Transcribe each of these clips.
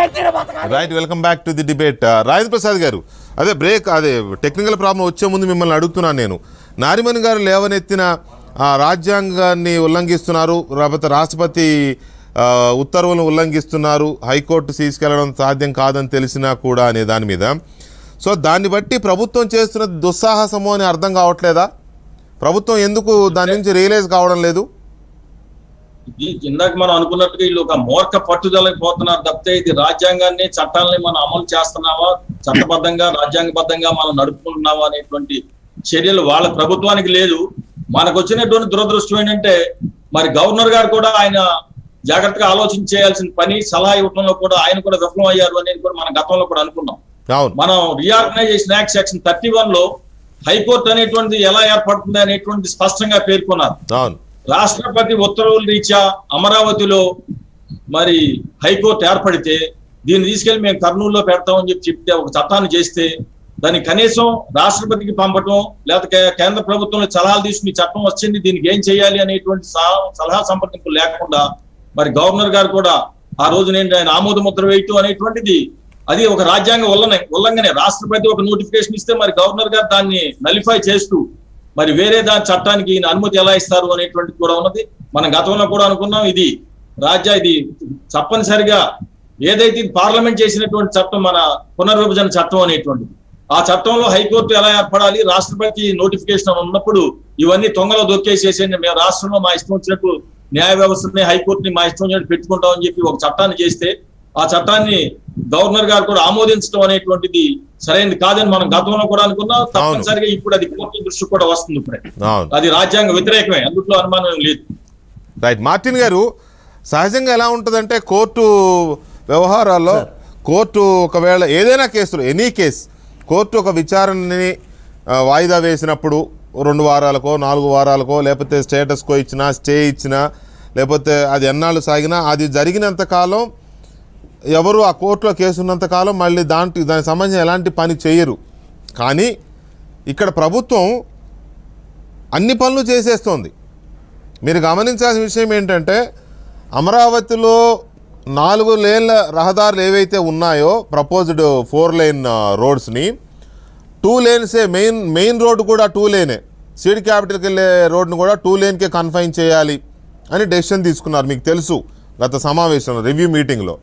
ఎన్టీఆర్ బతకాలి right welcome back to the debate Rajendra Prasad garu అదే break అదే టెక్నికల్ ప్రాబ్లం వచ్చే ముందు మిమ్మల్ని అడుగుతున్నాను నేను నారిమణి గారు లేవనెత్తిన ఆ, రాజ్యాంగాన్ని ఉల్లంఘిస్తున్నారు లేకపోతే రాష్ట్రపతి ఆ, ఉత్తర్వులను ఉల్లంఘిస్తున్నారు హైకోర్టు తీసుకెళ్లడం సాధ్యం కాదని తెలిసినా కూడా అనే దాని మీద సో దాన్ని బట్టి ప్రభుత్వం చేస్తున్న దుస్సాహసము అని అర్థం కావట్లేదా ప్రభుత్వం ఎందుకు దాని నుంచి రియలైజ్ కావడం లేదు ఇది ఇందాక మనం అనుకున్నట్టుగా వీళ్ళు ఒక మూర్ఖ పట్టుదలకు పోతున్నారు తప్పితే ఇది రాజ్యాంగాన్ని చట్టాలని మనం అమలు చేస్తున్నావా చట్టబద్ధంగా రాజ్యాంగబద్ధంగా మనం నడుపుకుంటున్నావా అనేటువంటి చర్యలు వాళ్ళ ప్రభుత్వానికి లేదు మనకు వచ్చినటువంటి దురదృష్టం ఏంటంటే మరి గవర్నర్ గారు కూడా ఆయన జాగ్రత్తగా ఆలోచన చేయాల్సిన పని సలహా ఇవ్వడంలో కూడా ఆయన కూడా విఫలం అయ్యారు అనేది కూడా మన గతంలో కూడా అనుకున్నాం అవును మనం reorganisation act section thirty one లో హైకోర్టు అనేటువంటిది ఎలా ఏర్పడుతుంది అనేటువంటి స్పష్టంగా పేర్కొన్నారు అవును రాష్ట్రపతి ఉత్తర్వుల రీత్యా అమరావతిలో మరి హైకోర్టు ఏర్పడితే దీన్ని తీసుకెళ్లి మేము కర్నూలులో పెడతామని చెప్పి చెప్తే ఒక చట్టాన్ని చేస్తే దాన్ని కనీసం రాష్ట్రపతికి పంపటం లేకపోతే కేంద్ర ప్రభుత్వంలో సలహాలు తీసుకుని ఈ చట్టం వచ్చింది దీనికి ఏం చేయాలి అనేటువంటి సలహా- సలహా సంప్రదింపులు లేకుండా మరి గవర్నర్ గారు కూడా ఆ రోజు నేను ఆయన ఆమోద ముద్ర వేయటం అనేటువంటిది అది ఒక రాజ్యాంగ ఉల్లంఘన ఉల్లంఘనే రాష్ట్రపతి ఒక నోటిఫికేషన్ ఇస్తే మరి గవర్నర్ గారు దాన్ని నలిఫై చేస్తూ మరి వేరే దాని చట్టానికి ఈయన అనుమతి ఎలా ఇస్తారు అనేటువంటిది కూడా ఉన్నది మనం గతంలో కూడా అనుకున్నాం ఇది రాజ్య ఇది తప్పనిసరిగా ఏదైతే ఇది పార్లమెంట్ చేసినటువంటి చట్టం మన పునర్విభజన చట్టం అనేటువంటిది ఆ చట్టంలో హైకోర్టు ఎలా ఏర్పడాలి రాష్ట్రపతి నోటిఫికేషన్ ఉన్నప్పుడు ఇవన్నీ తొంగలో దొక్కేసేసేయండి మేము రాష్ట్రంలో మా ఇష్టం వచ్చినట్టు న్యాయ వ్యవస్థని హైకోర్టుని మా ఇష్టం వచ్చినట్టు పెట్టుకుంటామని చెప్పి ఒక చట్టాన్ని చేస్తే ఆ చట్టాన్ని గవర్నర్ గారు కూడా ఆమోదించడం అనేటువంటిది సరైనది కాదని మనం గతంలో కూడా అనుకున్నాం తప్పనిసరిగా ఇప్పుడు అది కోర్టు దృష్టి కూడా వస్తుంది ఇప్పుడే అవును అది రాజ్యాంగ వ్యతిరేకమే అందులో అనుమానం ఏం లేదు రైట్ మార్టిన్ గారు సహజంగా ఎలా ఉంటుందంటే కోర్టు వ్యవహారాల్లో కోర్టు ఒకవేళ ఏదైనా కేసులో ఎనీ కేస్ కోర్టు ఒక విచారణని ఆ, వాయిదా వేసినప్పుడు రెండు వారాలకో నాలుగు వారాలకో లేకపోతే స్టేటస్కో ఇచ్చినా స్టే ఇచ్చినా లేకపోతే అది ఎన్నాళ్ళు సాగినా అది జరిగినంత కాలం ఎవరు ఆ కోర్టులో కేసు ఉన్నంత కాలం మళ్ళీ దాంట్లో దానికి సంబంధించిన ఎలాంటి పని చేయరు కానీ ఇక్కడ ప్రభుత్వం అన్ని పనులు చేసేస్తోంది మీరు గమనించాల్సిన విషయం ఏంటంటే అమరావతిలో నాలుగు లేన్ల రహదారులు ఏవైతే ఉన్నాయో ప్రపోజ్డ్ ఫోర్ లైన్ రోడ్స్ని టూ లేన్సే మెయిన్ మెయిన్ రోడ్డు కూడా టూ లేనే సీడ్ క్యాపిటల్కి వెళ్ళే రోడ్ను కూడా టూ లేన్కే కన్ఫైన్ చేయాలి అని డెసిషన్ తీసుకున్నారు మీకు తెలుసు గత సమావేశంలో రివ్యూ మీటింగ్లో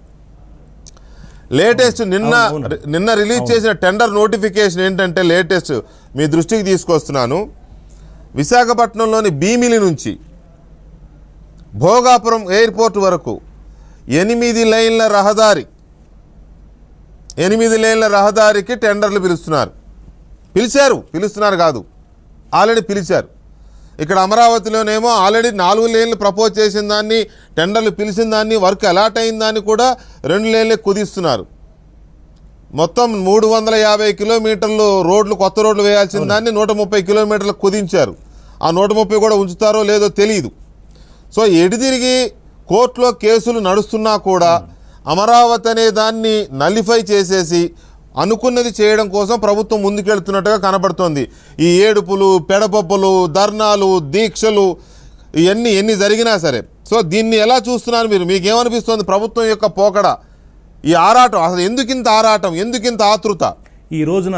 లేటెస్ట్ నిన్న అవును, అవును. నిన్న రిలీజ్ చేసిన టెండర్ నోటిఫికేషన్ ఏంటంటే లేటెస్ట్ మీ దృష్టికి తీసుకొస్తున్నాను విశాఖపట్నంలోని భీమిలి నుంచి భోగాపురం ఎయిర్పోర్ట్ వరకు ఎనిమిది లైన్ల రహదారి ఎనిమిది లైన్ల రహదారికి టెండర్లు పిలుస్తున్నారు పిలిచారు పిలుస్తున్నారు కాదు ఆల్రెడీ పిలిచారు ఇక్కడ అమరావతిలోనేమో ఆల్రెడీ నాలుగు లేన్లు ప్రపోజ్ చేసిన దాన్ని టెండర్లు పిలిచిన దాన్ని వర్క్ అలాట్ అయిన దాన్ని కూడా రెండు లేన్లే కుదిస్తున్నారు మొత్తం మూడు వందల యాభై కిలోమీటర్లు రోడ్లు కొత్త రోడ్లు వేయాల్సిన దాన్ని నూట ముప్పై కిలోమీటర్లు కుదించారు ఆ నూట ముప్పై కూడా ఉంచుతారో లేదో తెలియదు సో ఎటు తిరిగి కోర్టులో కేసులు నడుస్తున్నా కూడా అమరావతి అనే దాన్ని నలిఫై చేసేసి అనుకున్నది చేయడం కోసం ప్రభుత్వం ముందుకెళ్తున్నట్టుగా కనబడుతోంది ఈ ఏడుపులు పెడపప్పులు ధర్నాలు దీక్షలు ఇవన్నీ ఎన్ని జరిగినా సరే సో దీన్ని ఎలా చూస్తున్నారు మీరు మీకేమనిపిస్తోంది ప్రభుత్వం యొక్క పోకడ ఈ ఆరాటం అసలు ఎందుకింత ఆరాటం ఎందుకింత ఆతృత ఈ రోజున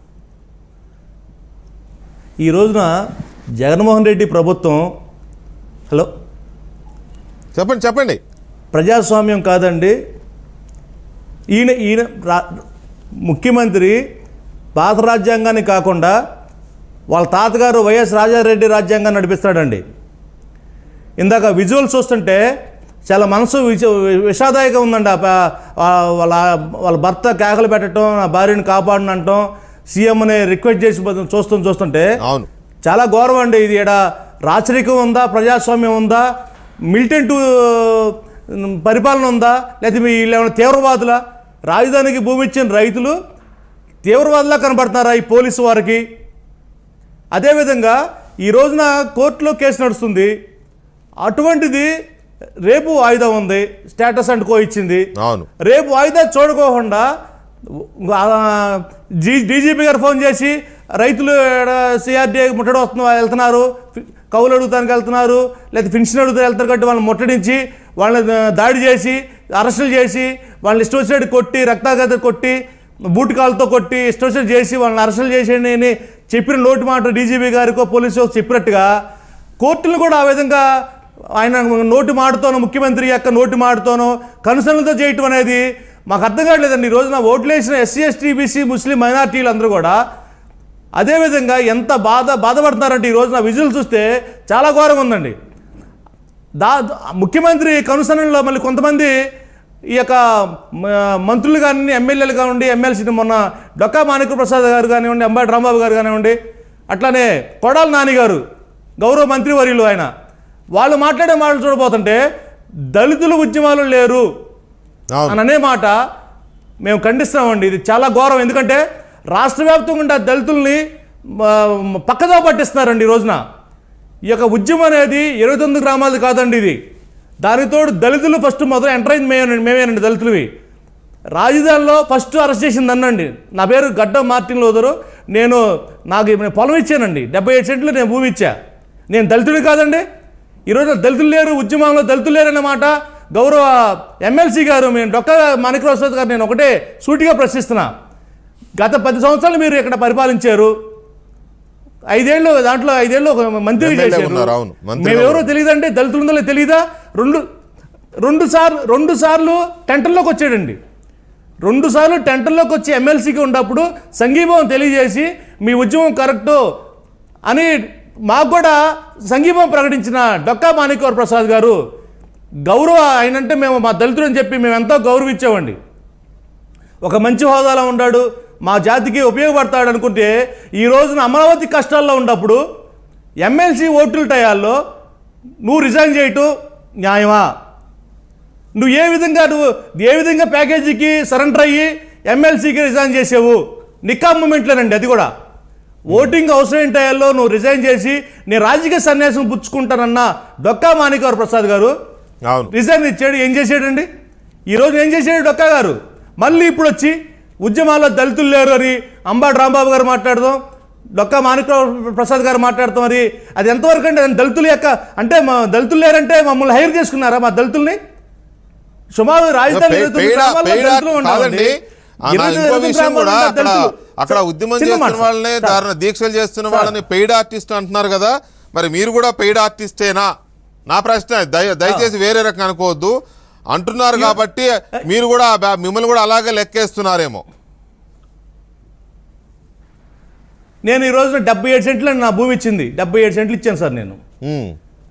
ఈ రోజున జగన్మోహన్ రెడ్డి ప్రభుత్వం హలో చెప్పండి చెప్పండి ప్రజాస్వామ్యం కాదండి ఈయన ఈయన రా ముఖ్యమంత్రి పాత రాజ్యాంగాన్ని కాకుండా వాళ్ళ తాతగారు వైఎస్ రాజారెడ్డి రాజ్యాంగాన్ని నడిపిస్తాడండి ఇందాక విజువల్స్ చూస్తుంటే చాలా మనసు విష విషాదాయకంగా ఉందండి ఆ ప- ఆ వాళ్ళ వాళ్ళ భర్త కేకలు పెట్టడం నా భార్యని కాపాడనంటాం సీఎంని రిక్వెస్ట్ చేసి చూస్తూ చూస్తుంటే అవును చాలా ఘోరం అండి ఇది ఇక్కడ రాచరికం ఉందా ప్రజాస్వామ్యం ఉందా మిలిటెంట్ పరిపాలన ఉందా లేకపోతే మీ వీళ్ళు ఏమైనా తీవ్రవాదులా రాజధానికి భూమి ఇచ్చిన రైతులు తీవ్రవాదులా కనబడుతున్నారా ఈ పోలీసు వారికి అదేవిధంగా ఈ రోజున కోర్టులో కేసు నడుస్తుంది అటువంటిది రేపు వాయిదా ఉంది స్టేటస్ అండ్ కో ఇచ్చింది అవును రేపు వాయిదా చూడకోకుండా ఆ, జీ డీజీపీ గారు ఫోన్ చేసి రైతులు సిఆర్డీఏ ముట్టడి వస్తున్న వెళ్తున్నారు ఫి- కౌలు అడుగుతానికి వెళ్తున్నారు లేదా పెన్షన్ అడుగుతారు వెళ్తారు కాబట్టి వాళ్ళని ముట్టడించి వాళ్ళని దాడి చేసి అరెస్టులు చేసి వాళ్ళని ఇష్టం వచ్చినట్టు కొట్టి రక్తాగత కొట్టి బూట్ కాళ్ళతో కొట్టి ఇష్టం వచ్చినట్టు చేసి వాళ్ళని అరెస్టులు చేసేయండి అని చెప్పిన నోటి మాట డీజీపీ గారికో పోలీసు చెప్పినట్టుగా కోర్టులు కూడా ఆ విధంగా ఆయన నోటి మాటతోనో ముఖ్యమంత్రి యొక్క నోటి మాటతోనో కనుసనలతో చేయటం అనేది మాకు అర్థం కావట్లేదండి ఈ రోజున ఓట్లు వేసిన ఎస్సీ ఎస్టీ బీసీ ముస్లిం మైనార్టీలు అందరూ కూడా అదేవిధంగా ఎంత బాధ బాధపడుతున్నారంటే ఈ రోజున విజువల్ చూస్తే చాలా ఘోరంగా ఉందండి దా ముఖ్యమంత్రి కనుసనల్లో మళ్ళీ కొంతమంది ఈ యొక్క మ- మంత్రులు కానీ ఎమ్మెల్యేలు కానివ్వండి ఎమ్మెల్సీ మొన్న డొక్కా మాణిక ప్రసాద్ గారు కానివ్వండి అంబాటి రాంబాబు గారు కానివ్వండి అట్లానే కొడాల నాని గారు గౌరవ మంత్రివర్యులు ఆయన వాళ్ళు మాట్లాడే మాటలు చూడబోతుంటే దళితులు ఉద్యమాలు లేరు అవును అని అనే మాట మేము ఖండిస్తామండి ఇది చాలా ఘోరం ఎందుకంటే రాష్ట్ర వ్యాప్తంగా ఉండే దళితుల్ని మ- పక్కదో పట్టిస్తున్నారండి ఈ రోజున ఈ యొక్క ఉద్యమం అనేది ఇరవై తొమ్మిది గ్రామాలు కాదండి ఇది దానితోడు దళితులు ఫస్ట్ మొదలు ఎంటర్ అయింది మేమేనండి మేమేనండి దళితులవి రాజధానిలో ఫస్ట్ అరెస్ట్ చేసింది నన్నండి నా పేరు గడ్డ మార్టిన్ లోదరు నేను నాకు నేను పొలం ఇచ్చానండి డెబ్బై ఏడు సెంట్లు నేను భూమి ఇచ్చా నేను దళితుడి కాదండి ఈరోజు దళితులు లేరు ఉద్యమంలో దళితులు లేరు అన్నమాట గౌరవ ఎమ్మెల్సీ గారు మేము డొక్క మాణిక్రావు గారు నేను ఒకటే సూటిగా ప్రశ్నిస్తున్నా గత పది సంవత్సరాలు మీరు ఇక్కడ పరిపాలించారు ఐదేళ్ళు దాంట్లో ఐదేళ్ళు ఒక మంత్రి ఎమ్మెల్యే చేశారు ఉన్నారు, అవును. మంత్రి మేము ఎవరో తెలియదంటే దళితులు ఉందో తెలియదా రెండు రెండు సార్లు రెండు సార్లు టెంటల్లోకి వచ్చాడండి రెండు సార్లు టెంటల్లోకి వచ్చి ఎమ్మెల్సీకి ఉన్నప్పుడు సంఘీభావం తెలియజేసి మీ ఉద్యమం కరెక్టు అని మాకు కూడా సంఘీభావం ప్రకటించిన డొక్కా మాణిక్యవర ప్రసాద్ గారు గౌరవ ఆయనంటే మేము మా దళితుడు అని చెప్పి మేము ఎంతో గౌరవించామండి ఒక మంచి హోదాలో ఉన్నాడు మా జాతికి ఉపయోగపడతాడు అనుకుంటే ఈ రోజున అమరావతి కష్టాల్లో ఉన్నప్పుడు ఎమ్మెల్సీ ఓట్ల టయాల్లో నువ్వు రిజైన్ చేయటం న్యాయమా నువ్వు ఏ విధంగా నువ్వు ఏ విధంగా ప్యాకేజీకి సరెండర్ అయ్యి ఎమ్మెల్సీకి రిజైన్ చేసావు నికా మూమెంట్లోనండి అది కూడా ఓటింగ్ అవసరమైన టయాల్లో నువ్వు రిజైన్ చేసి నేను రాజకీయ సన్యాసం పుచ్చుకుంటానన్న డొక్కా మాణికవర ప్రసాద్ గారు అవును రిజైన్ ఇచ్చాడు ఏం చేశాడండి ఈరోజు ఏం చేశాడు డొక్కా గారు మళ్ళీ ఇప్పుడు వచ్చి ఉద్యమాల్లో దళితులు లేరు అని అంబాటి రాంబాబు గారు మాట్లాడదాం డొక్కా మాణిక ప్రసాద్ గారు మాట్లాడతాం మరి అది ఎంతవరకు అంటే దళితుల యొక్క అంటే మా దళితులు లేరంటే మమ్మల్ని హైర్ చేసుకున్నారా మా దళితుల్ని సుమారు రాజధాని పే- ఇరవై తొమ్మిది పేడ గ్రామాల్లో పేడ దళితులు ఉన్నామండి. కాదండి ఆ నా ఇరవై ఇంకో తొమ్మిది విషయం గ్రామాల్లో కూడా ఉన్న అక్కడ దళితులు. అక్కడ ఉద్యమం చిన్న మాట చేస్తున్న వాళ్ళని సార్. దారుణ దీక్షలు చేస్తున్న సార్. వాళ్ళని పెయిడ్ ఆర్టిస్ట్ అంటున్నారు కదా మరి మీరు కూడా పెయిడ్ ఆర్టిస్టేనా నా ప్రశ్న దయ దయచేసి వేరే రకం అనుకోవద్దు అంటున్నారు కాబట్టి మీరు కూడా బా- మిమ్మల్ని కూడా అలాగే లెక్కేస్తున్నారేమో నేను ఈ రోజున డెబ్బై ఏడు సెంట్లు నా భూమి ఇచ్చింది డెబ్బై ఏడు సెంట్లు ఇచ్చాను సార్ నేను ఉమ్.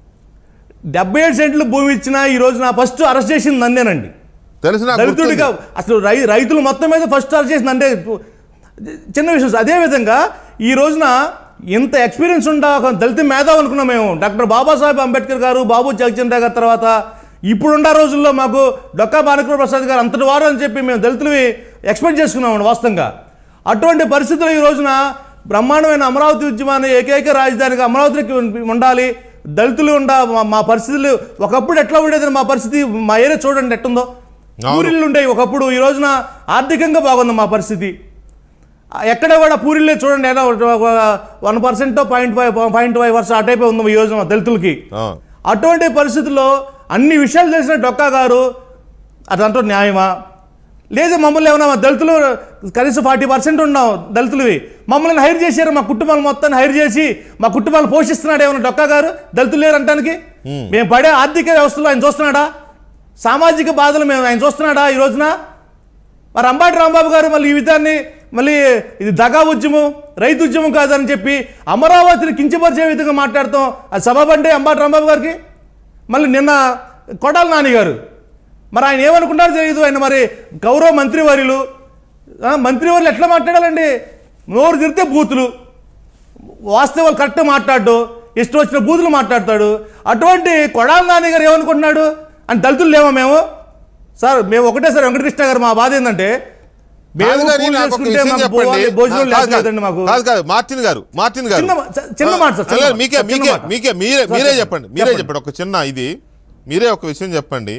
డెబ్బై ఏడు సెంట్లు భూమి ఇచ్చినా ఈ రోజు నా ఫస్ట్ అరెస్ట్ చేసింది నన్నేనండి తెలుసు నాకు దళితుడిగా గుర్తుంది. అసలు రై రైతులు మొత్తం మీద ఫస్ట్ అరెస్ట్ చేసింది అంటే చిన్న విషయం అదే విధంగా ఈ రోజున ఇంత ఎక్స్పీరియన్స్ ఉండా ఒక దళిత మేధావు అనుకున్నాం మేము డాక్టర్ బాబాసాహెబ్ అంబేద్కర్ గారు బాబు జగచంద్ర గారి తర్వాత ఇప్పుడున్న రోజుల్లో మాకు డొక్కా భానుకర ప్రసాద్ గారు అంతటి వారు అని చెప్పి మేము దళితులవి ఎక్స్పెక్ట్ చేసుకున్నామండి వాస్తవంగా అటువంటి పరిస్థితులు ఈ రోజున బ్రహ్మాండమైన అమరావతి ఉద్యమాన్ని ఏకైక రాజధానిగా అమరావతికి ఉండాలి దళితులు ఉండ మా- మా పరిస్థితులు ఒకప్పుడు ఎట్లా ఉండేది మా పరిస్థితి మా ఏరియా చూడండి ఎట్టుందో అవును. పూరిళ్ళు ఉండేవి ఒకప్పుడు ఈ రోజున ఆర్థికంగా బాగుంది మా పరిస్థితి ఆ, ఎక్కడ కూడా పూరిళ్ళే చూడండి ఎలా one percent point five point five percent అటైపోయి ఉంది ఈ రోజున దళితులకి ఆ. అటువంటి పరిస్థితుల్లో అన్ని విషయాలు తెలిసిన డొక్కా గారు అదంటూ న్యాయమా లేదు మమ్మల్ని ఏమన్నా మా దళితులు కనీసం ఫార్టీ పర్సెంట్ ఉన్నాం దళితులవి మమ్మల్ని హైర్ చేశారు మా కుటుంబాలు మొత్తాన్ని హైర్ చేసి మా కుటుంబాలు పోషిస్తున్నాడు ఏమన్నా డొక్కా గారు దళితులు లేరు అంటానికి మేము పడే ఆర్థిక వ్యవస్థలో ఆయన చూస్తున్నాడా సామాజిక బాధలు మేము ఆయన చూస్తున్నాడా ఈ రోజున మరి అంబాటి రాంబాబు గారు మళ్ళీ ఈ విధాన్ని మళ్ళీ ఇది దగా ఉద్యమం రైతు ఉద్యమం కాదని చెప్పి అమరావతిని కించపరిచే విధంగా మాట్లాడతాం అది సబబంటే అంబాటి రాంబాబు గారికి మళ్ళీ నిన్న కొడాల నాని గారు మరి ఆయన ఏమనుకుంటారో తెలియదు ఆయన మరి గౌరవ మంత్రివర్యులు ఆ, మంత్రివర్యులు ఎట్లా మాట్లాడాలండి నోరు తిరితే బూతులు వాస్తవాలు కరెక్ట్ మాట్లాడు ఇష్టం వచ్చిన బూతులు మాట్లాడతాడు అటువంటి కొడాల నాని గారు ఏమనుకుంటున్నాడు అని దళితులు లేమా మేము సార్ మేము ఒకటే సార్ వెంకటకృష్ణ గారు మా బాధ ఏంటంటే మేము కాదు గాని పూజ నాకు ఒక చేసుకుంటే విషయం మాకు చెప్పండి పోవాలి, భోజనం కాదు కాదు, లేదండి మాకు కాదు కాదు మార్టిన్ గారు మార్టిన్ గారు చిన్న మా- చిన్న మాట సార్, చిన్న లేదు, మాట. మీకే చిన్న మీకే మాట. మీకే మీరే సార్, మీరే చెప్పండి. చెప్పండి మీరే చెప్పండి. చెప్పండి ఒక చిన్న ఇది మీరే ఒక విషయం చెప్పండి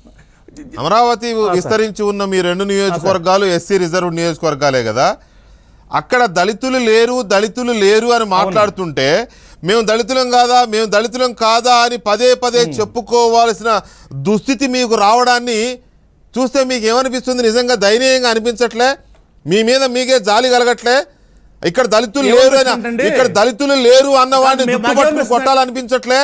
అమరావతి విస్తరించి ఉన్న మీ రెండు నియోజకవర్గాలు ఎస్సీ రిజర్వ్ నియోజకవర్గాలే కదా అక్కడ దళితులు లేరు దళితులు లేరు అని మాట్లాడుతుంటే మేము దళితులం కాదా మేము దళితులం కాదా అని పదే పదే చెప్పుకోవాల్సిన దుస్థితి మీకు రావడాన్ని చూస్తే మీకు ఏమనిపిస్తుంది నిజంగా దయనీయంగా అనిపించట్లే మీ మీద మీకే జాలి కలగట్లే ఇక్కడ దళితులు లేరు అని ఏమనిపిస్తుందండి? ఇక్కడ దళితులు లేరు అన్న వాడిని మేము- దుట్టుపట్టుకుని మాకేమనిపిస్తుంది? కొట్టాలనిపించట్లే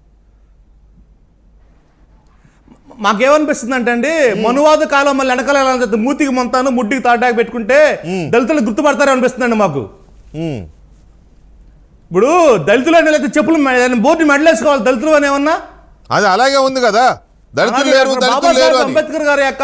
మాకేమనిపిస్తుంది అంటే అండి మనువాద కాలం మళ్ళీ వెనకాల ఎలా ఉంటుంది? మూతికి మొంతాను ముడ్డికి తాటాకు పెట్టుకుంటే దళితులు గుర్తుపడతారు అనిపిస్తుందండి మాకు ఉమ్. ఇప్పుడు దళితులు అనే లేకపోతే చెప్పులు మె- బోర్డు మెడలేసుకోవాలి దళితులు అని ఏమన్నా అది అలాగే ఉంది కదా దళితులు అలాగే లేరు ఇప్పుడు దళితులు లేరు బాబాసాహెబ్ అని అంబేద్కర్ గారి యొక్క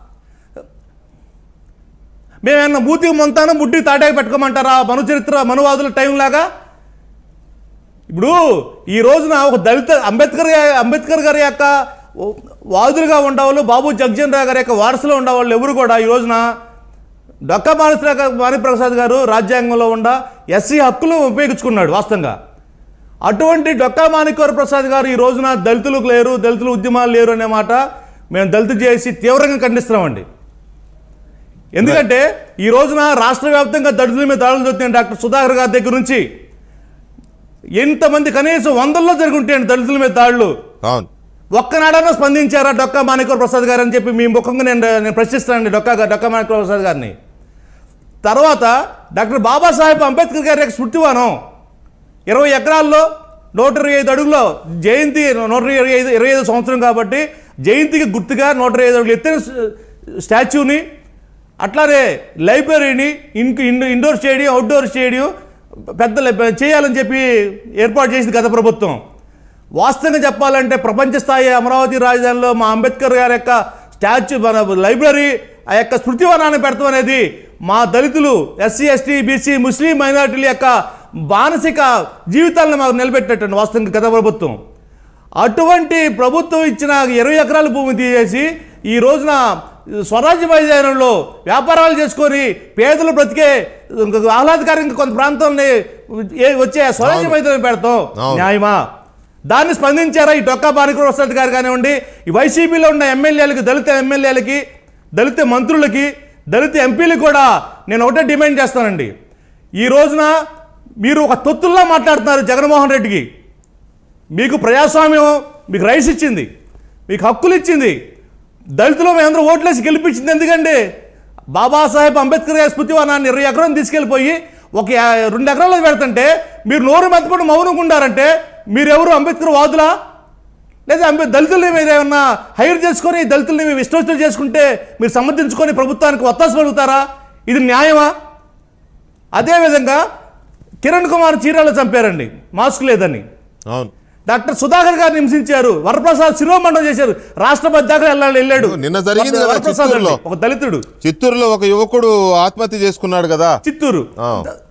మేమేమన్నా మూతికి మొంతాను ముడ్డికి తాటాకు పెట్టుకోమంటారా మను చరిత్ర మనువాదుల టైం లాగా ఇప్పుడు ఈ రోజున ఒక దళిత అంబేద్కర్ గా- అంబేద్కర్ గారి యొక్క వాదులుగా ఉండేవాళ్ళు బాబు జగ్జన్ రావు గారి యొక్క వారసులో ఉండేవాళ్ళు ఎవరు కూడా ఈ రోజున డొక్కా మానస మాణిప్రసాద్ గారు రాజ్యాంగంలో ఉండ ఎస్సీ హక్కులు ఉపయోగించుకున్నాడు వాస్తవంగా అటువంటి డొక్కా మాణిక్వర ప్రసాద్ గారు ఈ రోజున దళితులకు లేరు దళితులు ఉద్యమాలు లేరు అనే మాట మేము దళితు చేసి తీవ్రంగా ఖండిస్తున్నామండి ఎందుకంటే ఈ రోజున రాష్ట్ర వ్యాప్తంగా దళితుల మీద దాడులు జరుగుతున్నాయి డాక్టర్ సుధాకర్ గారి దగ్గర నుంచి ఎంతమంది కనీసం వందల్లో జరుగుంటాయండి దళితుల మీద దాడులు అవును ఒక్కనాడన్నా స్పందించారా డొక్కా మాణిక్వర ప్రసాద్ గారు అని చెప్పి మీ ముఖంగా నేను నేను ప్రశ్నిస్తానండి డొక్కా గా- డొక్కా మాణిక్వర ప్రసాద్ గారిని తర్వాత డాక్టర్ బాబాసాహెబ్ అంబేద్కర్ గారి యొక్క స్మృతివనం ఇరవై ఎకరాల్లో నూట ఇరవై ఐదు అడుగుల్లో జయంతి నూట ఇరవై ఐదు ఇరవై ఐదు సంవత్సరం కాబట్టి జయంతికి గుర్తుగా నూట ఇరవై ఐదు అడుగులు ఎత్తైన స్టాచ్యూని అట్లానే లైబ్రరీని in in indoor stadium outdoor stadium పెద్ద లై- చేయాలని చెప్పి ఏర్పాటు చేసింది గత ప్రభుత్వం వాస్తవంగా చెప్పాలంటే ప్రపంచ స్థాయి అమరావతి రాజధానిలో మా అంబేద్కర్ గారి యొక్క స్టాచ్యూ మన లైబ్రరీ ఆ యొక్క స్మృతివనాన్ని పెడతాం అనేది మా దళితులు ఎస్సీ ఎస్టీ బీసీ ముస్లిం మైనారిటీల యొక్క మానసిక జీవితాలను మాకు నిలబెట్టినట్టు వాస్తవంగా గత ప్రభుత్వం అటువంటి ప్రభుత్వం ఇచ్చిన ఇరవై ఎకరాల భూమి తీసేసి ఈ రోజున స్వరాజ్య మైదానంలో వ్యాపారాలు చేసుకొని పేదలు బ్రతికే ఆహ్లాదకరంగా కొంత ప్రాంతాలని ఏ- వచ్చే స్వరాజ్య అవును. మైదానం పెడతాం అవును. న్యాయమా దాన్ని స్పందించారా ఈ డొక్కా బానికర ప్రసాద్ గారు కానివ్వండి ఈ వైసీపీలో ఉన్న ఎమ్మెల్యేలకి దళిత ఎమ్మెల్యేలకి దళిత మంత్రులకి దళిత ఎంపీలకు కూడా నేను ఒకటే డిమాండ్ చేస్తానండి ఈ రోజున మీరు ఒక తొత్తుల్లా మాట్లాడుతున్నారు జగన్మోహన్ రెడ్డికి మీకు ప్రజాస్వామ్యం మీకు రైట్స్ ఇచ్చింది మీకు హక్కులు ఇచ్చింది దళితులు మేమందరూ ఓట్లేసి గెలిపించింది ఎందుకండి బాబాసాహెబ్ అంబేద్కర్ గారి స్మృతివనాన్ని ఇరవై ఎకరం తీసుకెళ్ళిపోయి ఒక యా- రెండు ఎకరాలు పెడుతుంటే మీరు నోరు మెత్తపడి మౌనంగా ఉండారంటే మీరెవరు అంబేద్కర్ వాదులా లేదా అంబే దళితుల్ని మీరు ఏమన్నా హైర్ చేసుకొని దళితుల్ని మీరు ఇష్టం చేసుకుంటే మీరు సమర్థించుకొని ప్రభుత్వానికి ఒత్తాసు పలుకుతారా ఇది న్యాయమా అదేవిధంగా కిరణ్ కుమార్ చీరాలో చంపారండి మాస్క్ లేదని అవును డాక్టర్ సుధాకర్ గారిని హింసించారు వరప్రసాద్ శిరోమండం చేశారు రాష్ట్రపతి దాకా వెళ్ళాలి వెళ్ళాడు నిన్న జరిగింది కదా వరప్రసాద్ అండి, చిత్తూరులో. ఒక దళితుడు చిత్తూరులో ఒక యువకుడు ఆత్మహత్య చేసుకున్నాడు కదా చిత్తూరు ఆ.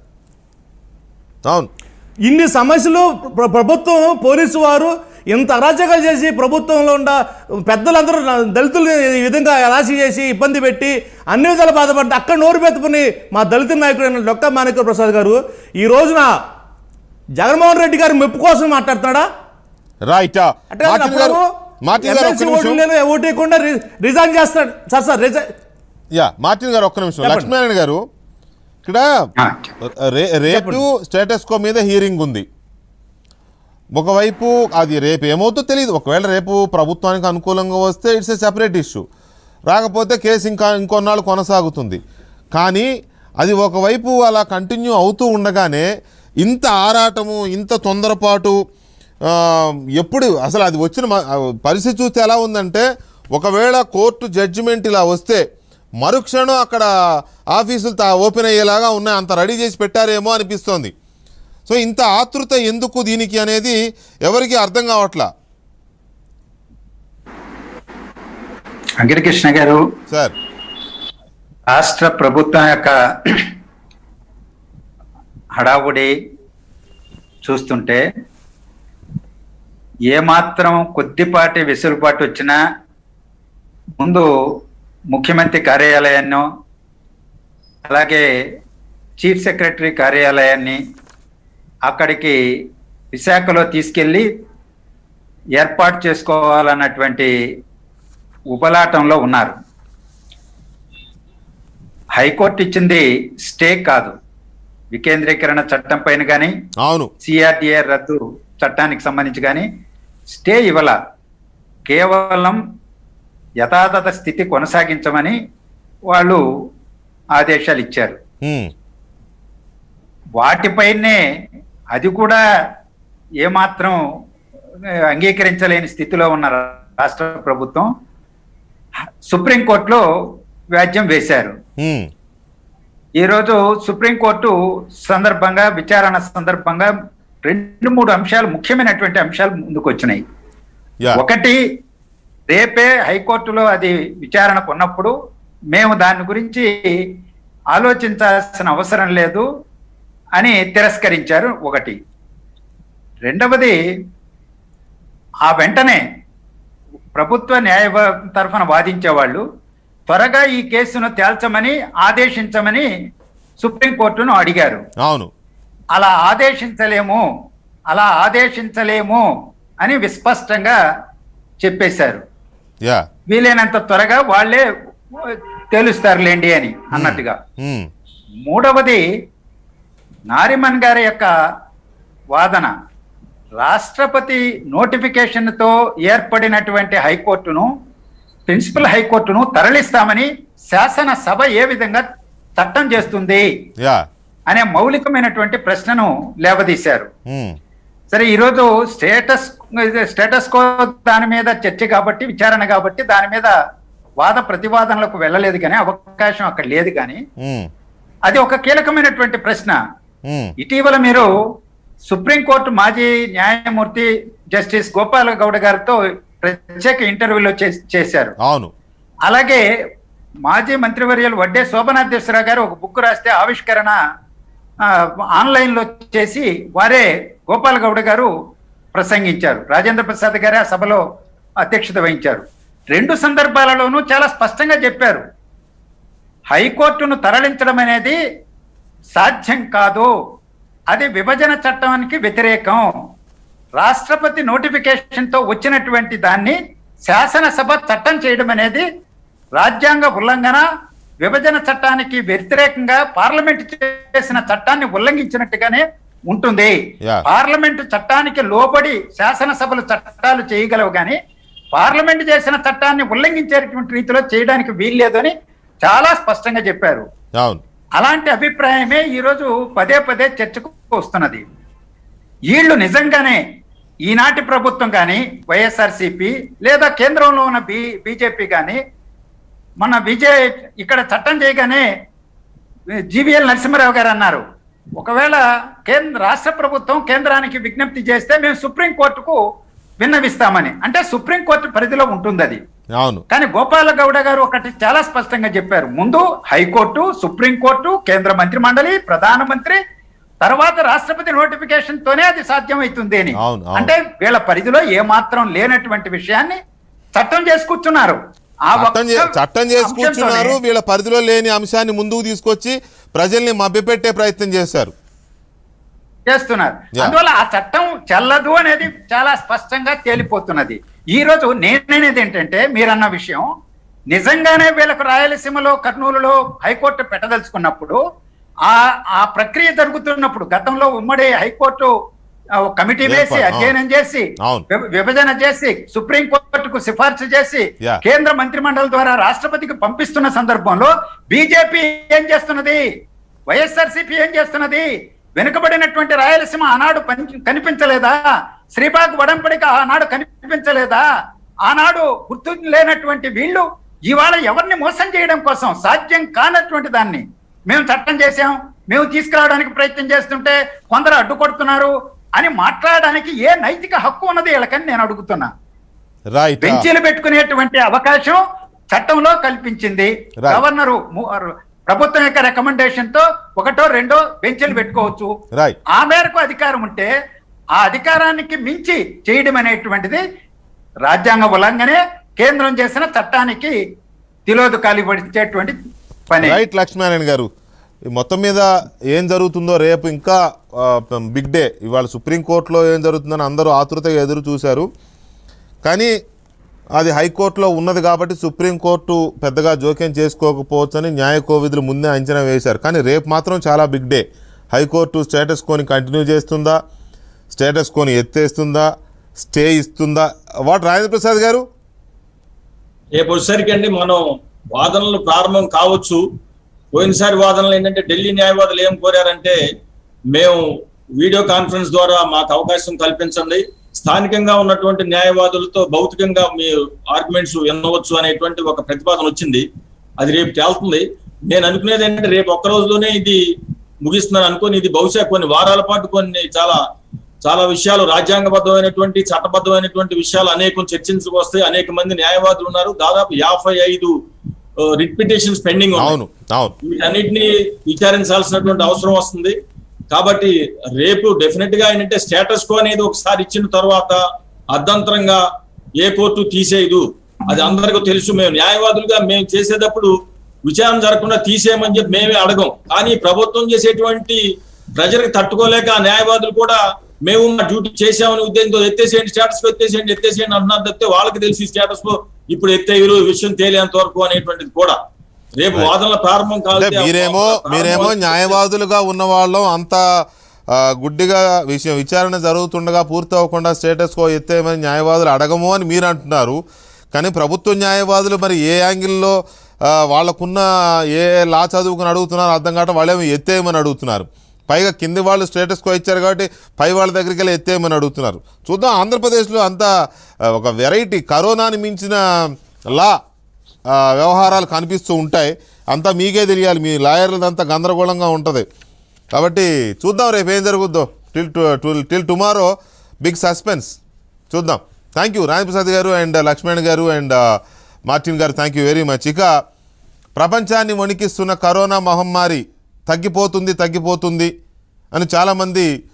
అవును ఇన్ని సమస్యలు ప్ర- ప్రభుత్వం పోలీసు వారు ఇంత అరాచకాలు చేసి ప్రభుత్వంలో ఉన్న పెద్దలందరూ నా- దళితుల్ని ఈ విధంగా రాశి చేసి ఇబ్బంది పెట్టి అన్ని విధాలు బాధపడితే అక్కడ నోరు పెట్టుకుని మా దళిత నాయకుడైన డొక్కా మాణిక్య ప్రసాద్ గారు ఈ రోజున జగన్మోహన్ రెడ్డి గారి మెప్పు కోసం మాట్లాడుతున్నాడా రైటా అంటే మార్టిన్ గారు మార్టిన్ గారు ఒక్క నిమిషం ఓటేయకుండా రిజైన్ చేస్తాడు sir sir resign ya Martin garu ఒక్క నిమిషం చెప్పండి. లక్ష్మీనారాయణ గారు ఇక్కడ ఆ, రే రేపు స్టేటస్ కో మీద హీరింగ్ ఉంది ఒకవైపు అది రేపు ఏమవుతుందో తెలియదు ఒకవేళ రేపు ప్రభుత్వానికి అనుకూలంగా వస్తే ఇట్స్ ఏ సెపరేట్ ఇష్యూ రాకపోతే కేసు ఇంకా ఇంకొన్నాళ్ళు కొనసాగుతుంది కానీ అది ఒకవైపు అలా కంటిన్యూ అవుతూ ఉండగానే ఇంత ఆరాటము ఇంత తొందరపాటు ఆ, ఎప్పుడు అసలు అది వచ్చిన మ- ఆ, పరిస్థితి చూస్తే ఎలా ఉందంటే ఒకవేళ కోర్టు జడ్జిమెంట్ ఇలా వస్తే మరుక్షణం అక్కడ ఆఫీసులు తా ఓపెన్ అయ్యేలాగా ఉన్నాయి అంత రెడీ చేసి పెట్టారేమో అనిపిస్తోంది సో ఇంత ఆతృత ఎందుకు దీనికి అనేది ఎవరికి అర్థం కావట్లా వెంకటకృష్ణ గారు సార్ రాష్ట్ర ప్రభుత్వం యొక్క హడావుడి చూస్తుంటే ఏమాత్రం కొద్దిపాటి వెసులుబాటు వచ్చినా ముందు ముఖ్యమంత్రి కార్యాలయాన్ని అలాగే చీఫ్ సెక్రటరీ కార్యాలయాన్ని అక్కడికి విశాఖలో తీసుకెళ్ళి ఏర్పాటు చేసుకోవాలన్నటువంటి ఉపలాటంలో ఉన్నారు హైకోర్టు ఇచ్చింది స్టే కాదు వికేంద్రీకరణ చట్టం పైన కానీ అవును సిఆర్డిఏ రద్దు చట్టానికి సంబంధించి కానీ స్టే ఇవ్వాల కేవలం యథాతథ స్థితి కొనసాగించమని వాళ్ళు ఆదేశాలు ఇచ్చారు హ్మ్. వాటిపైనే అది కూడా ఏమాత్రం ఆ, అంగీకరించలేని స్థితిలో ఉన్న రాష్ట్ర ప్రభుత్వం సుప్రీంకోర్టులో వ్యాజ్యం వేశారు హ్మ్. ఈరోజు సుప్రీంకోర్టు సందర్భంగా విచారణ సందర్భంగా రెండు మూడు అంశాలు ముఖ్యమైనటువంటి అంశాలు ముందుకు వచ్చినాయి యా ఒకటి రేపే హైకోర్టులో అది విచారణకు ఉన్నప్పుడు మేము దాని గురించి ఆలోచించాల్సిన అవసరం లేదు అని తిరస్కరించారు ఒకటి రెండవది ఆ వెంటనే ప్రభుత్వ న్యాయ తరఫున వాదించే వాళ్ళు త్వరగా ఈ కేసును తేల్చమని ఆదేశించమని సుప్రీంకోర్టును అడిగారు అవును అలా ఆదేశించలేము అలా ఆదేశించలేము అని విస్పష్టంగా చెప్పేశారు యా వీలైనంత త్వరగా వాళ్ళే తేలుస్తారులేండి అని అన్నట్టుగా హ్మ్. మూడవది నారిమన్ గారి యొక్క వాదన రాష్ట్రపతి నోటిఫికేషన్తో ఏర్పడినటువంటి హైకోర్టును ప్రిన్సిపల్ హైకోర్టును తరలిస్తామని శాసనసభ ఏ విధంగా చట్టం చేస్తుంది యా అనే మౌలికమైనటువంటి ప్రశ్నను లేవదీశారు హ్మ్. సరే ఈరోజు స్టేటస్ స్టేటస్ కో దాని మీద చర్చ కాబట్టి విచారణ కాబట్టి దాని మీద వాద ప్రతివాదనలకు వెళ్ళలేదు కానీ అవకాశం అక్కడ లేదు కానీ హ్మ్. అది ఒక కీలకమైనటువంటి ప్రశ్న హ్మ్. ఇటీవల మీరు సుప్రీంకోర్టు మాజీ న్యాయమూర్తి జస్టిస్ గోపాల గౌడ గారితో ప్రత్యేక ఇంటర్వ్యూలో చేస్- చేశారు అవును అలాగే మాజీ మంత్రివర్యులు వడ్డే శోభనాథేశ్వరరావు గారు ఒక బుక్ రాస్తే ఆవిష్కరణ ఆ, ఆన్లైన్లో చేసి వారే గోపాల్ గౌడ గారు ప్రసంగించారు రాజేంద్ర ప్రసాద్ గారే ఆ సభలో అధ్యక్షత వహించారు రెండు సందర్భాలలోనూ చాలా స్పష్టంగా చెప్పారు హైకోర్టును తరలించడం అనేది సాధ్యం కాదు అది విభజన చట్టానికి వ్యతిరేకం రాష్ట్రపతి నోటిఫికేషన్తో వచ్చినటువంటి దాన్ని శాసనసభ చట్టం చేయడం అనేది రాజ్యాంగ ఉల్లంఘన విభజన చట్టానికి వ్యతిరేకంగా పార్లమెంట్ చేసిన చట్టాన్ని ఉల్లంఘించినట్టుగానే ఉంటుంది Yeah. పార్లమెంటు చట్టానికి లోబడి శాసనసభలు చట్టాలు చేయగలవు కానీ పార్లమెంట్ చేసిన చట్టాన్ని ఉల్లంఘించేటువంటి రీతిలో చేయడానికి వీల్లేదని చాలా స్పష్టంగా చెప్పారు అవును అలాంటి అభిప్రాయమే ఈరోజు పదే పదే చర్చకు వస్తున్నది వీళ్ళు నిజంగానే ఈనాటి ప్రభుత్వం కానీ వైఎస్ఆర్సిపి లేదా కేంద్రంలో ఉన్న బి బీజేపీ కానీ మన విజయ్ ఇక్కడ చట్టం చేయగానే జీవీఎల్ నరసింహారావు గారు అన్నారు ఒకవేళ కేంద్ర రాష్ట్ర ప్రభుత్వం కేంద్రానికి విజ్ఞప్తి చేస్తే మేము సుప్రీంకోర్టుకు విన్నవిస్తామని అంటే సుప్రీంకోర్టు పరిధిలో ఉంటుంది అది అవును కానీ గోపాల గౌడ గారు ఒకటి చాలా స్పష్టంగా చెప్పారు ముందు హైకోర్టు సుప్రీంకోర్టు కేంద్ర మంత్రి మండలి ప్రధానమంత్రి తర్వాత రాష్ట్రపతి నోటిఫికేషన్ తోనే అది సాధ్యమవుతుంది అని అవును, అవును. అంటే వీళ్ళ పరిధిలో ఏ మాత్రం లేనటువంటి విషయాన్ని చట్టం చేసి కూర్చున్నారు ఆ చట్టం చే- ఒక్క చట్టం చేసి అంశంతోనే కూర్చున్నారు వీళ్ళ పరిధిలో లేని అంశాన్ని ముందుకు తీసుకొచ్చి ప్రజల్ని మభ్యపెట్టే ప్రయత్నం చేశారు చేస్తున్నారు Yeah. అందువల్ల ఆ చట్టం చెల్లదు అనేది చాలా స్పష్టంగా తేలిపోతున్నది ఈ రోజు నేననేది ఏంటంటే మీరన్న విషయం నిజంగానే వీళ్ళకు రాయలసీమలో కర్నూలులో హైకోర్టు పెట్టదలుచుకున్నప్పుడు ఆ ఆ ప్రక్రియ జరుగుతున్నప్పుడు గతంలో ఉమ్మడి హైకోర్టు ఆ, ఒక కమిటీ వేసి ఏర్పాటు, అవును. అధ్యయనం చేసి అవును. విభ- విభజన చేసి సుప్రీం కోర్టుకు సిఫార్సు చేసి Yeah. కేంద్ర మంత్రిమండలి ద్వారా రాష్ట్రపతికి పంపిస్తున్న సందర్భంలో బీజేపీ ఏం చేస్తున్నది వైఎస్ఆర్సీపీ ఏం చేస్తున్నది వెనుకబడినటువంటి రాయలసీమ ఆనాడు పని- కనిపించలేదా శ్రీబాగ్ వడంపడిక ఆనాడు కనిపించలేదా ఆనాడు గుర్తు లేనటువంటి వీళ్ళు ఇవాళ ఎవరిని మోసం చేయడం కోసం సాధ్యం కానటువంటి దాన్ని మేము చట్టం చేశాం మేము తీసుకురావడానికి ప్రయత్నం చేస్తుంటే కొందరు అడ్డుకొడుతున్నారు అని మాట్లాడడానికి ఏ నైతిక హక్కు ఉన్నది వీళ్ళకని నేను అడుగుతున్నా రైట్ బెంచీలు పెట్టుకునేటువంటి అవకాశం చట్టంలో కల్పించింది Right. గవర్నరు ము- ప్రభుత్వం యొక్క రికమెండేషన్ తో ఒకటో రెండో బెంచీలు పెట్టుకోవచ్చు రైట్ ఆ మేరకు అధికారం ఉంటే ఆ అధికారానికి మించి చేయడం అనేటువంటిది రాజ్యాంగ ఉల్లంఘనే కేంద్రం చేసిన చట్టానికి తిలోదకాలి పడిచేటువంటి పని రైట్ లక్ష్మీనారాయణ గారు ఈ మొత్తం మీద ఏం జరుగుతుందో రేపు ఇంకా ఆ, బిగ్ డే ఇవాళ సుప్రీంకోర్టులో ఏం జరుగుతుందని అందరూ ఆతృతగా ఎదురు చూశారు కానీ అది హైకోర్టులో ఉన్నది కాబట్టి సుప్రీంకోర్టు పెద్దగా జోక్యం చేసుకోకపోవచ్చని న్యాయ కోవిధులు ముందే అంచనా వేశారు కానీ రేపు మాత్రం చాలా బిగ్ డే హైకోర్టు స్టేటస్ కోని కంటిన్యూ చేస్తుందా స్టేటస్ కోని ఎత్తేస్తుందా స్టే ఇస్తుందా వాట్ రాజేంద్ర ప్రసాద్ గారు రేపు వచ్చేసరికి అండి మనం వాదనలు ప్రారంభం కావచ్చు పోయినసారి వాదనలు ఏంటంటే ఢిల్లీ న్యాయవాదులు ఏం కోరారంటే మేము వీడియో కాన్ఫరెన్స్ ద్వారా మాకు అవకాశం కల్పించండి స్థానికంగా ఉన్నటువంటి న్యాయవాదులతో భౌతికంగా మీ ఆర్గ్యుమెంట్స్ వినవచ్చు అనేటువంటి ఒక ప్రతిపాదన వచ్చింది అది రేపు తేలుతుంది నేను అనుకునేది ఏంటంటే రేపు ఒక్క రోజులోనే ఇది ముగిస్తున్నాను అనుకోని ఇది బహుశా కొన్ని వారాల పాటు కొన్ని చాలా చాలా విషయాలు రాజ్యాంగబద్ధమైనటువంటి చట్టబద్ధమైనటువంటి విషయాలు అనేకం చర్చించుకు వస్తాయి అనేక మంది న్యాయవాదులు ఉన్నారు దాదాపు యాభై ఐదు రిట్ పిటిషన్స్ పెండింగ్ ఉన్నాయి అవును అవును వీటన్నిటిని విచారించాల్సినటువంటి అవసరం వస్తుంది కాబట్టి రేపు డెఫినెట్ గా ఏంటంటే స్టేటస్ కో అనేది ఒకసారి ఇచ్చిన తర్వాత అర్ధంతరంగా ఏ కోర్టు తీసేయదు అది అందరికీ తెలుసు మేము న్యాయవాదులుగా మేము చేసేటప్పుడు విచారణ జరగకుండా తీసేయమని చెప్పి మేమే అడగం కానీ ప్రభుత్వం చేసేటువంటి ప్రజలకు తట్టుకోలేక ఆ న్యాయవాదులు కూడా మేము మా డ్యూటీ చేసామని ఉద్దేశంతో ఎత్తేసేయండి స్టేటస్ ఎత్తేసేయండి ఎత్తేసేయండి అంటున్నారు తప్పితే వాళ్ళకి తెలిసి స్టేటస్ లో ఇప్పుడు ఎత్తేయరు ఈ విషయం తేలేంత వరకు అనేటువంటిది కూడా రేపు వాదనల ప్రారంభం అంటే కాదు మీరేమో మీరేమో న్యాయవాదులుగా ఉన్న వాళ్ళం అంత ఆ, గుడ్డిగా విషయం విచారణ జరుగుతుండగా పూర్తి అవ్వకుండా స్టేటస్ కో ఎత్తేయమని న్యాయవాదులు అడగము అని మీరు అంటున్నారు కానీ ప్రభుత్వ న్యాయవాదులు మరి ఏ యాంగిల్లో ఆ, వాళ్ళకున్న ఏ లా చదువుకుని అడుగుతున్నారు అర్థం కావటం వాళ్ళేమో ఎత్తేయమని అడుగుతున్నారు పైగా కింది వాళ్ళు స్టేటస్ కో ఇచ్చారు కాబట్టి పై వాళ్ళ దగ్గరికి వెళ్ళి ఎత్తేయమని అడుగుతున్నారు చూద్దాం ఆంధ్రప్రదేశ్లో అంతా ఆ, ఒక వెరైటీ కరోనాని మించిన లా ఆ, వ్యవహారాలు కనిపిస్తూ ఉంటాయి అంతా మీకే తెలియాలి మీ లాయర్లదంతా గందరగోళంగా ఉంటుంది కాబట్టి చూద్దాం రేపు ఏం జరుగుద్దో till to- till tomorrow big suspense చూద్దాం thank you Rajaprasad garu and Lakshman garu and Martin garu thank you very much ఇక ప్రపంచాన్ని వణికిస్తున్న కరోనా మహమ్మారి తగ్గిపోతుంది తగ్గిపోతుంది అని చాలామంది